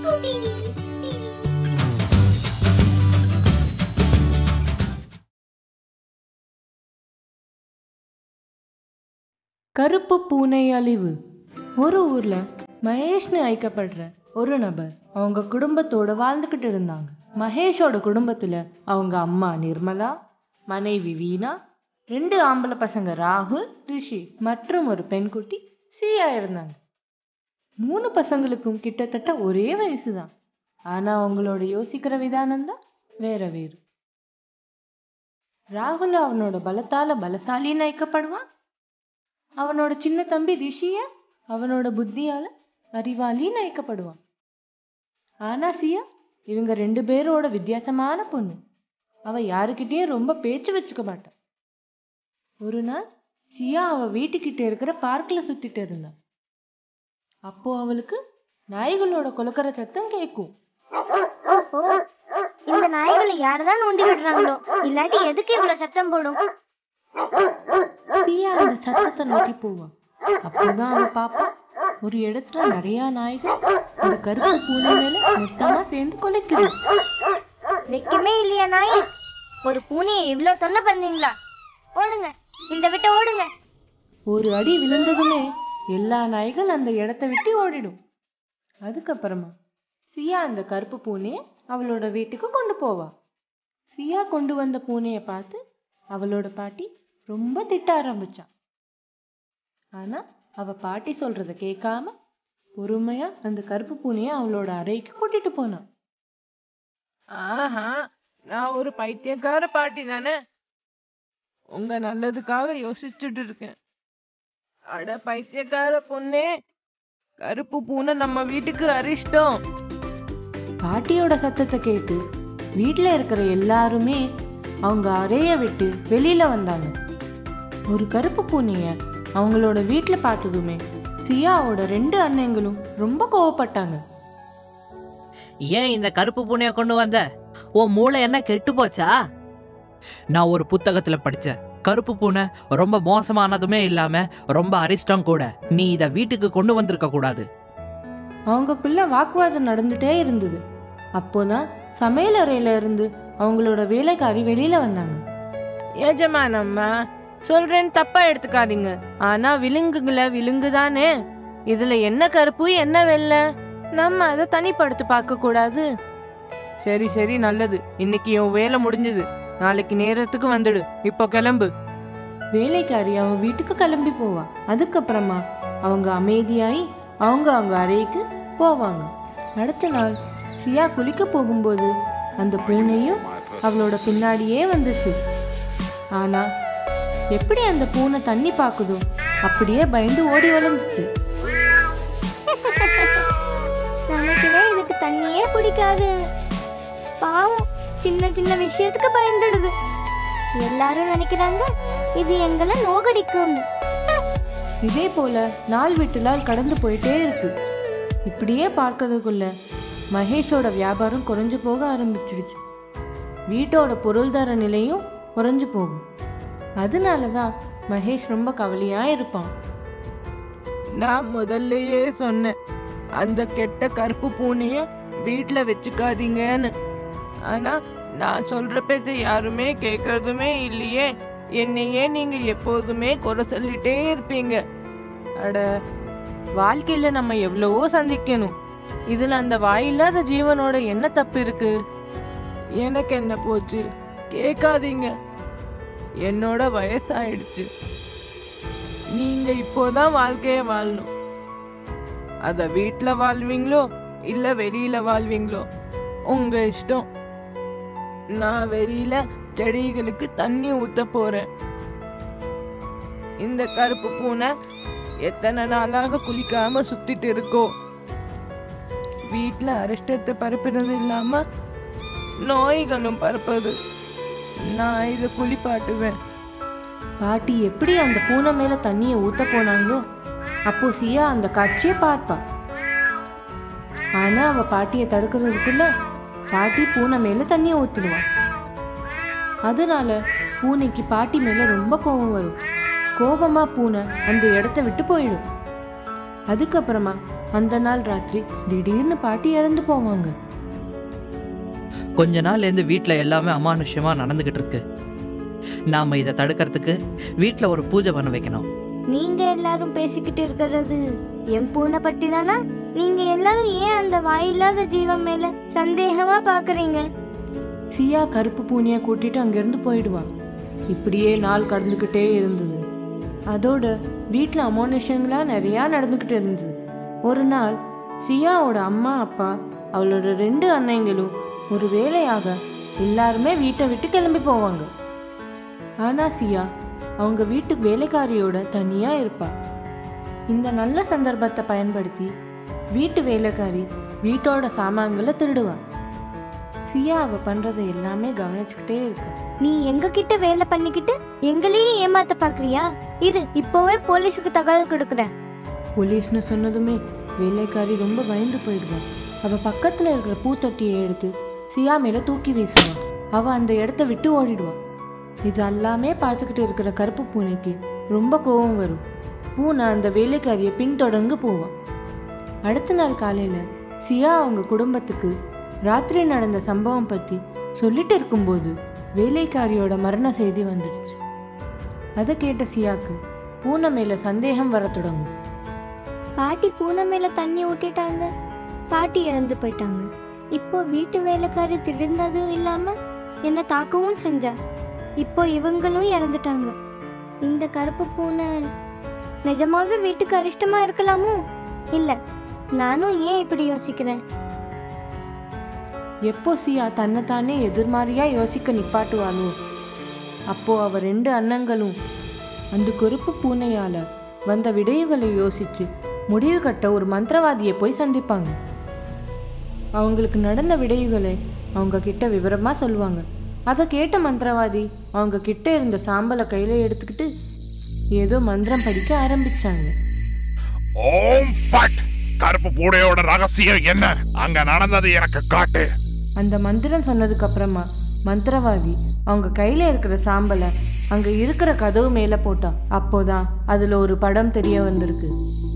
கருப்பு பூனை அழிவு ஒரு ஊர்ல மகேஷ்னு அழைக்கப்படுற ஒரு நபர் அவங்க குடும்பத்தோட வாழ்ந்துக்கிட்டு இருந்தாங்க மகேஷோட குடும்பத்துல அவங்க அம்மா நிர்மலா மனைவி வீணா ரெண்டு ஆம்பளை பசங்க ராகுல் ரிஷி மற்றும் ஒரு பெண்குட்டி சியா இருந்தாங்க மூணு பசங்களுக்கும் கிட்டத்தட்ட ஒரே வயசுதான் ஆனா அவங்களோட யோசிக்கிற விதானம் தான் வேற வேறு ராகுல் அவனோட பலத்தால பலசாலின்னு அழைக்கப்படுவான் அவனோட சின்ன தம்பி ரிஷிய அவனோட புத்தியால அறிவாளின்னு அழைக்கப்படுவான் ஆனா சியா இவங்க ரெண்டு பேரோட வித்தியாசமான பொண்ணு அவ யாருக்கிட்டயும் ரொம்ப பேச்சு வச்சுக்க மாட்டான் ஒரு நாள் சியா அவ வீட்டுக்கிட்ட இருக்கிற பார்க்ல சுத்திட்டு இருந்தா அப்போ அவளுக்கு நாய்களோட கொலக்கற சத்தம் கேட்கும் ஓஹோ இந்த நாய்களை யாருதான் நோண்டி விடுறாங்களோ இல்லாட்டி எதுக்கு இவ்வளவு சத்தம் போடும் சியா அந்த சத்தத்தை நோக்கி போவான் அப்போதான் அவ பாப்பா ஒரு இடத்துல நிறைய நாய்கள் ஒரு கருப்பு பூனை மேல மொத்தமா சேர்ந்து கொலைக்குது வெக்கமே இல்லையா நாய் ஒரு பூனையை இவ்வளவு தொல்லை பண்ணீங்களா ஓடுங்க இந்த விட்டு ஓடுங்க ஒரு அடி விழுந்ததுமே எல்லா நாய்கள் அந்த இடத்த விட்டு ஓடிடும் அதுக்கப்புறமா சியா அந்த கருப்பு பூனையை அவளோட வீட்டுக்கு கொண்டு போவா சியா கொண்டு வந்த பூனையை பார்த்து அவளோட பாட்டி ரொம்ப திட்ட ஆரம்பிச்சான் ஆனா அவ பாட்டி சொல்றத கேட்காம பொறுமையா அந்த கருப்பு பூனையை அவளோட அறைக்கு கூட்டிட்டு போனான் ஆஹா நான் ஒரு பைத்தியக்கார பாட்டி தானே உங்க நல்லதுக்காக யோசிச்சுட்டு இருக்கேன் அட பைத்தியக்கார பொண்ணே கருப்பு பூனை நம்ம வீட்டுக்கு அரிஷ்டம் பாட்டியோட சத்தத்தை கேட்டு வீட்டில் இருக்கிற எல்லாருமே அவங்க அறைய விட்டு வெளியில வந்தாங்க ஒரு கருப்பு பூனைய அவங்களோட வீட்டில் பார்த்ததுமே சியாவோட ரெண்டு அண்ணங்களும் ரொம்ப கோவப்பட்டாங்க ஏன் இந்த கருப்பு பூனைய கொண்டு வந்த உன் மூளை என்ன கெட்டு போச்சா நான் ஒரு புத்தகத்துல படிச்சேன் கருப்பு பூனை ரொம்ப மோசமானதுமே இல்லாம ரொம்ப அரிஷ்டம் கூட நீ இத வீட்டுக்கு கொண்டு வந்திருக்க கூடாது அவங்கக்குள்ள வாக்குவாதம் நடந்துட்டே இருந்தது அப்போதான் சமையல் அறையில இருந்து அவங்களோட வேலைக்காரி வெளியில வந்தாங்க ஏஜமானம்மா சொல்றேன் தப்பா எடுத்துக்காதீங்க ஆனா விலங்குகளை விலங்கு தானே இதுல என்ன கருப்பு என்ன வெள்ளை நம்ம அதை தனிப்படுத்தி பார்க்க கூடாது சரி சரி நல்லது இன்னைக்கு என் வேலை முடிஞ்சது நாளைக்கு நேரத்துக்கு வந்துடு இப்போ கிளம்பு வேலைக்காரி அவன் வீட்டுக்கு கிளம்பி போவா அதுக்கப்புறமா அவங்க அமைதியாகி அவங்க அவங்க அறைக்கு போவாங்க அடுத்த நாள் சியா குளிக்க போகும்போது அந்த பூனையும் அவளோட பின்னாடியே வந்துச்சு ஆனா எப்படி அந்த பூனை தண்ணி பார்க்குதோ அப்படியே பயந்து ஓடி வளர்ந்துச்சு நமக்குவே இதுக்கு தண்ணியே பிடிக்காது பாவம் சின்ன சின்ன விஷயத்துக்கு பயந்துடுது எல்லாரும் நினைக்கிறாங்க இது எங்களை நோகடிக்கும்னு இதே போல நாள் விட்டு நாள் கடந்து போயிட்டே இருக்கு இப்படியே பார்க்கறதுக்குள்ள மகேஷோட வியாபாரம் குறைஞ்சு போக ஆரம்பிச்சிடுச்சு வீட்டோட பொருள்தார நிலையும் குறைஞ்சு போகும் அதனால தான் மகேஷ் ரொம்ப கவலையா இருப்பான் நான் முதல்லயே சொன்னேன் அந்த கெட்ட கருப்பு பூனைய வீட்ல வச்சுக்காதீங்கன்னு ஆனா நான் சொல்ற பேச்ச யாருமே கேட்கறதுமே இல்லையே என்னையே நீங்க எப்போதுமே குறை சொல்லிட்டே இருப்பீங்க அட வாழ்க்கையில நம்ம எவ்வளவோ சந்திக்கணும் இதுல அந்த வாயில்லாத ஜீவனோட என்ன தப்பு இருக்கு எனக்கு என்ன போச்சு கேட்காதீங்க என்னோட வயசாயிடுச்சு நீங்க இப்போதான் வாழ்க்கைய வாழணும் அத வீட்ல வாழ்வீங்களோ இல்ல வெளியில வாழ்வீங்களோ உங்க இஷ்டம் நான் வெளியில செடிகளுக்கு தண்ணி ஊத்த போறேன் இந்த கருப்பு பூனை எத்தனை நாளாக குளிக்காம சுத்திட்டு இருக்கோ வீட்ல அரிஷ்டத்தை பரப்புறது இல்லாம நோய்களும் பரப்புது நான் இதை குளிப்பாட்டுவேன் பாட்டி எப்படி அந்த பூனை மேல தண்ணியை ஊத்த போனாங்களோ அப்போ சியா அந்த காட்சியை பார்ப்பா ஆனா அவ பாட்டியை தடுக்கிறதுக்குள்ள பாட்டி பூனை மேல தண்ணியை ஊத்திடுவான் அதனால பூனைக்கு பாட்டி மேல ரொம்ப கோபம் வரும் கோவமா பூனை அந்த இடத்த விட்டு போயிடும் அதுக்கப்புறமா அந்த நாள் ராத்திரி திடீர்னு பாட்டி இறந்து போவாங்க கொஞ்ச நாள்ல இருந்து வீட்டில் எல்லாமே அமானுஷ்யமா நடந்துகிட்டு இருக்கு நாம இதை தடுக்கிறதுக்கு வீட்டில் ஒரு பூஜை பண்ண வைக்கணும் நீங்க எல்லாரும் பேசிக்கிட்டு இருக்கிறது என் பூனை பட்டி தானா நீங்க எல்லாரும் ஏன் அந்த வாயில்லாத ஜீவன் மேல சந்தேகமா பாக்குறீங்க சியா கருப்பு பூனையை கூட்டிட்டு அங்கேருந்து போயிடுவா இப்படியே நாள் கடந்துக்கிட்டே இருந்தது அதோட வீட்டில் அமோனிஷங்களாக நிறையா நடந்துக்கிட்டு இருந்தது ஒரு நாள் சியாவோட அம்மா அப்பா அவளோட ரெண்டு அன்னைங்களும் ஒரு வேலையாக எல்லாருமே வீட்டை விட்டு கிளம்பி போவாங்க ஆனால் சியா அவங்க வீட்டு வேலைக்காரியோட தனியாக இருப்பா இந்த நல்ல சந்தர்ப்பத்தை பயன்படுத்தி வீட்டு வேலைக்காரி வீட்டோட சாமான்களை திருடுவா சியா அவ பண்றதை எல்லாமே கவனிச்சுக்கிட்டே இருக்கா நீ எங்க கிட்ட வேலை பண்ணிக்கிட்டு எங்களையும் ஏமாத்த பாக்குறியா இரு இப்போவே போலீஸுக்கு தகவல் கொடுக்குறேன் போலீஸ்னு சொன்னதுமே வேலைக்காரி ரொம்ப பயந்து போயிடுவா அவ பக்கத்துல இருக்கிற பூத்தொட்டியை எடுத்து சியா மேல தூக்கி வீசுவா அவ அந்த இடத்த விட்டு ஓடிடுவா இது எல்லாமே பார்த்துக்கிட்டு இருக்கிற கருப்பு பூனைக்கு ரொம்ப கோபம் வரும் பூனை அந்த வேலைக்காரியை பின்தொடர்ந்து போவான் அடுத்த நாள் காலையில சியா அவங்க குடும்பத்துக்கு ராத்திரி நடந்த சம்பவம் பத்தி சொல்லிட்டு இருக்கும்போது வேலைக்காரியோட மரண செய்தி வந்துடுச்சு அதை கேட்ட சியாக்கு பூனை மேல சந்தேகம் வரத் தொடங்கும் பாட்டி பூனை மேல தண்ணி ஊட்டிட்டாங்க பாட்டி இறந்து போயிட்டாங்க இப்போ வீட்டு வேலைக்காரி திடீர்னதும் இல்லாம என்னை தாக்கவும் செஞ்சா இப்போ இவங்களும் இறந்துட்டாங்க இந்த கருப்பு பூனை நிஜமாவே வீட்டுக்கு அரிஷ்டமா இருக்கலாமோ இல்ல நானும் ஏன் இப்படி யோசிக்கிறேன் எப்போ சியா தன்னைத்தானே எதிர்மாறியா யோசிக்க நிப்பாட்டுவாளோ அப்போ அவ ரெண்டு அண்ணங்களும் அந்த கருப்பு பூனையால வந்த விடைவுகளை யோசிச்சு முடிவு கட்ட ஒரு மந்திரவாதியை போய் சந்திப்பாங்க அவங்களுக்கு நடந்த விடைவுகளை அவங்க கிட்ட விவரமா சொல்லுவாங்க அதை கேட்ட மந்திரவாதி அவங்க கிட்ட இருந்த சாம்பலை கையில எடுத்துக்கிட்டு ஏதோ மந்திரம் படிக்க ஆரம்பிச்சாங்க ஓம் ஃபட் கருப்பு பூனையோட ரகசியம் என்ன அங்க நடந்தது எனக்கு காட்டு அந்த மந்திரம் சொன்னதுக்கு அப்புறமா மந்திரவாதி அவங்க கையில இருக்கிற சாம்பலை அங்க இருக்கிற கதவு மேல போட்டா அப்போதான் அதுல ஒரு படம் தெரிய வந்திருக்கு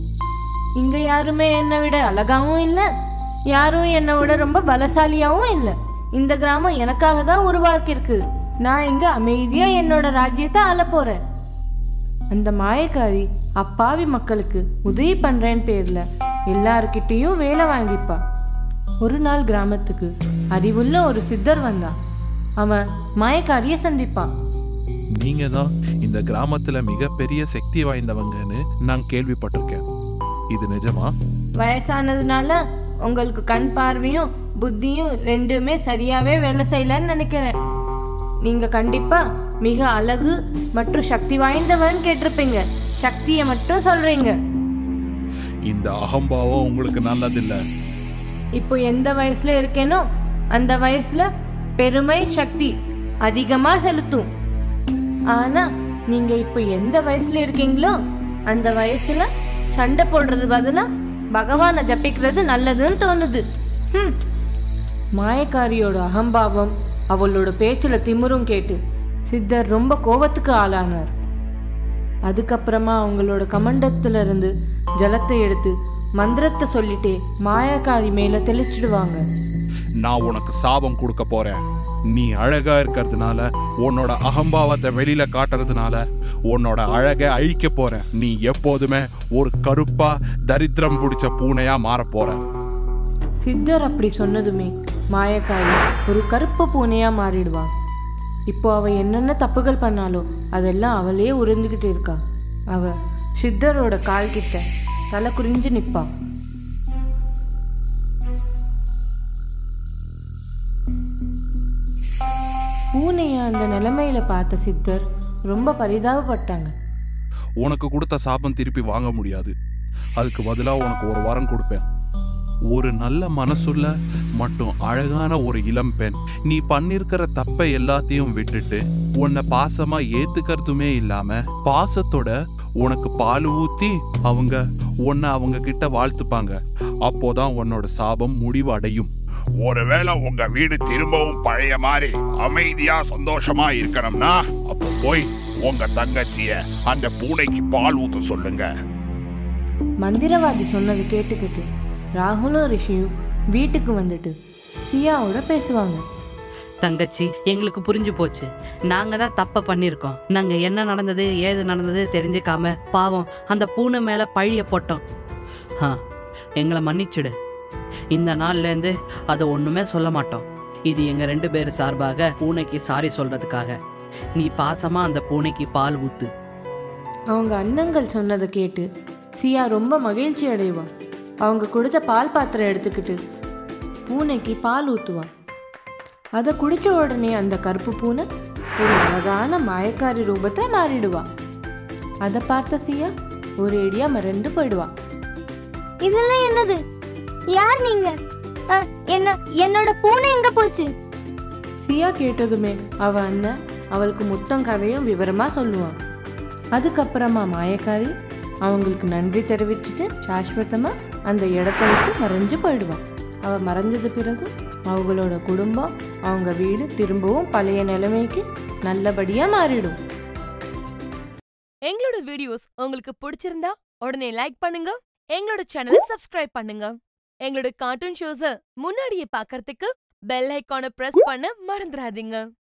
இங்க யாருமே என்னை விட அழகாவும் இல்ல யாரும் என்னை விட ரொம்ப பலசாலியாவும் இல்ல இந்த கிராமம் எனக்காக தான் உருவாக்கியிருக்கு நான் இங்க அமைதியா என்னோட ராஜ்யத்தை ஆள போறேன் அந்த மாயக்காரி அப்பாவி மக்களுக்கு உதவி பண்றேன் பேர்ல எல்லார்கிட்டயும் வேலை வாங்கிப்பா ஒரு நாள் கிராமத்துக்கு அறிவுள்ள ஒரு சித்தர் வந்தான் அவன் மாயக்காரிய சந்திப்பான் நீங்க தான் இந்த கிராமத்துல மிகப்பெரிய சக்தி வாய்ந்தவங்கன்னு நான் கேள்விப்பட்டிருக்கேன் இது நிஜமா வயசானதுனால உங்களுக்கு கண் பார்வையும் புத்தியும் ரெண்டுமே சரியாவே வேலை செய்யலன்னு நினைக்கிறேன் நீங்க கண்டிப்பா மிக அழகு மற்றும் சக்தி வாய்ந்தவன் கேட்டிருப்பீங்க சக்தியை மட்டும் சொல்றீங்க இந்த அகம்பாவம் உங்களுக்கு நல்லதில்ல இப்போ எந்த வயசுல இருக்கேனோ அந்த வயசுல பெருமை சக்தி அதிகமா செலுத்தும் ஆனா நீங்க இப்போ எந்த வயசுல இருக்கீங்களோ அந்த வயசுல சண்டை போடுறது பதிலா பகவானை ஜபிக்கிறது நல்லதுன்னு தோணுது ஹம். மாயக்காரியோட அகம்பாவம் அவளோட பேச்சுல திமிரும் கேட்டு சித்தர் ரொம்ப கோவத்துக்கு ஆளானார் அதுக்கப்புறமா அவங்களோட கமண்டத்துல இருந்து ஜலத்தை எடுத்து மந்திரத்தை சொல்லிட்டே மாயக்காரி மேல தெளிச்சிடுவாங்க நான் உனக்கு சாபம் கொடுக்க போறேன் நீ அழகா இருக்கிறதுனால உன்னோட அகம்பாவத்தை வெளியில காட்டுறதுனால உன்னோட அழகை அழிக்க போறேன் நீ எப்போதுமே ஒரு கருப்பா தரித்திரம் பிடிச்ச பூனையா மாறப் போற சித்தர் அப்படி சொன்னதுமே மாயக்காரி ஒரு கருப்பு பூனையா மாறிடுவா இப்போ அவ என்னென்ன தப்புகள் பண்ணாலோ அதெல்லாம் அவளே உறிஞ்சுக்கிட்டு இருக்கா அவ சித்தரோட கால் கிட்ட தலை குறிஞ்சு நிப்பா பூனைய அந்த நிலைமையில பார்த்த சித்தர் ரொம்ப பரிதாபப்பட்டாங்க உனக்கு கொடுத்த சாபம் திருப்பி வாங்க முடியாது அதுக்கு பதிலா உனக்கு ஒரு வரம் கொடுப்பேன் ஒரு நல்ல மனசுள்ள மற்றும் அழகான ஒரு இளம் பெண் நீ பண்ணிருக்கிற தப்பை எல்லாத்தையும் விட்டுட்டு உன்னை பாசமா ஏத்துக்கிறதுமே இல்லாம பாசத்தோட உனக்கு பால் ஊத்தி அவங்க உன்னை அவங்க கிட்ட வாழ்த்துப்பாங்க அப்போதான் உன்னோட சாபம் முடிவு அடையும் ஒருவேளை உங்க வீடு திரும்பவும் பழைய மாதிரி அமைதியா சந்தோஷமா இருக்கணும்னா அப்போ போய் உங்க தங்கச்சிய அந்த பூனைக்கு பால் ஊத்த சொல்லுங்க மந்திரவாதி சொன்னது கேட்டுக்கிட்டு ராகுலும் ரிஷியும் வீட்டுக்கு வந்துட்டு சியாவோட பேசுவாங்க தங்கச்சி எங்களுக்கு புரிஞ்சு போச்சு நாங்க தான் தப்ப பண்ணிருக்கோம் நாங்க என்ன நடந்தது ஏது நடந்தது தெரிஞ்சுக்காம பாவம் அந்த பூனை மேல பழிய போட்டோம் ஆ எங்களை மன்னிச்சிடு இந்த நாள்ல இருந்து அதை ஒண்ணுமே சொல்ல மாட்டோம் இது எங்க ரெண்டு பேர் சார்பாக பூனைக்கு சாரி சொல்றதுக்காக நீ பாசமா அந்த பூனைக்கு பால் ஊத்து அவங்க அண்ணங்கள் சொன்னதை கேட்டு சியா ரொம்ப மகிழ்ச்சி அடைவா அவங்க கொடுத்த பால் பாத்திரம் எடுத்துக்கிட்டு பூனைக்கு பால் ஊற்றுவா அதை குடிச்ச உடனே அந்த கருப்பு பூனை ஒரு அழகான மாயக்காரி ரூபத்தில் மாறிடுவா அதை பார்த்த சியா ஒரு ஏடியா மறந்து போயிடுவா இதெல்லாம் என்னது யார் நீங்க அ, என்ன என்னோட பூனை எங்க போச்சு சியா கேட்டதுமே அவ அண்ணன் அவளுக்கு மொத்தம் கதையும் விவரமா சொல்லுவான் அதுக்கப்புறமா மாயக்காரி அவங்களுக்கு நன்றி தெரிவிச்சுட்டு சாஸ்வதமா அந்த இடத்த விட்டு மறைஞ்சு போயிடுவான் அவ மறைஞ்சது பிறகு அவங்களோட குடும்பம் அவங்க வீடு திரும்பவும் பழைய நிலைமைக்கு நல்லபடியா மாறிடும் எங்களோட வீடியோஸ் உங்களுக்கு பிடிச்சிருந்தா உடனே லைக் பண்ணுங்க எங்களோட சேனலை சப்ஸ்கிரைப் பண்ணுங்க எங்களோட கார்ட்டூன் ஷோஸ முன்னாடியே பார்க்கறதுக்கு பெல் ஐகானை பிரஸ் பண்ண மறந்துடாதீங்க